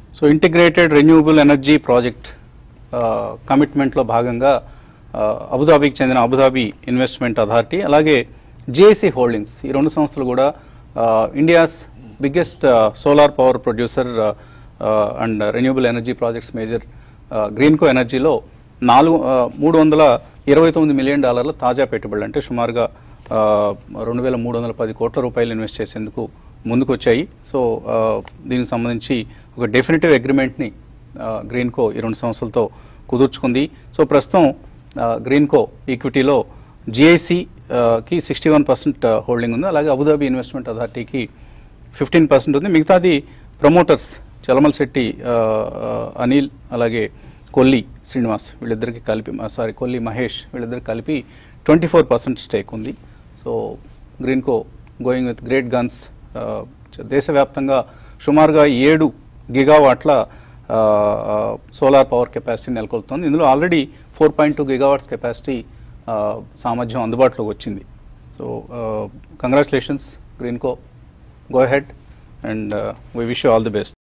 so integrated renewable energy project కమిట్మెంట్లో భాగంగా ఆ, అబుదాబీకి చెందిన అబుదాబీ ఇన్వెస్ట్మెంట్ అథారిటీ అలాగే జేఏసీ హోల్డింగ్స్ ఈ రెండు సంస్థలు కూడా India's biggest solar power producer and renewable energy projects major Greenko ఎనర్జీలో నాలుగు ఆ, మూడు వందల ఇరవై తొమ్మిది మిలియన్ డాలర్ల తాజా పెట్టుబడులు అంటే సుమారుగా ఆ, రెండు వేల మూడు వందల పది కోట్ల రూపాయలు ఇన్వెస్ట్ చేసేందుకు ముందుకొచ్చాయి సో ఆ, దీనికి సంబంధించి ఒక డెఫినెటివ్ అగ్రిమెంట్ని గ్రీన్కో ఈ రెండు సంస్థలతో కుదుర్చుకుంది సో ప్రస్తుతం ఆ, గ్రీన్కో ఈక్విటీలో జిఐసికి సిక్స్టీ వన్ పర్సెంట్ హోల్డింగ్ ఉంది అలాగే అబుదాబి ఇన్వెస్ట్మెంట్ అథారిటీకి ఫిఫ్టీన్ పర్సెంట్ ఉంది మిగతాది ప్రమోటర్స్ చలమల్ శెట్టి ఆ, ఆ, అనిల్ అలాగే కొల్లి శ్రీనివాస్ వీళ్ళిద్దరికి కలిపి సారీ కొల్లి మహేష్ వీళ్ళిద్దరికి కలిపి ట్వంటీ ఫోర్ పర్సెంట్ స్టేక్ ఉంది so Greenko going with great guns దేశవ్యాప్తంగా సుమారుగా ఏడు గిగావాట్ల సోలార్ పవర్ కెపాసిటీ నెలకొల్పుతుంది ఇందులో already four point two gigawatts capacity సామర్థ్యం అందుబాటులోకి వచ్చింది so congratulations Greenko go head and we wish all the best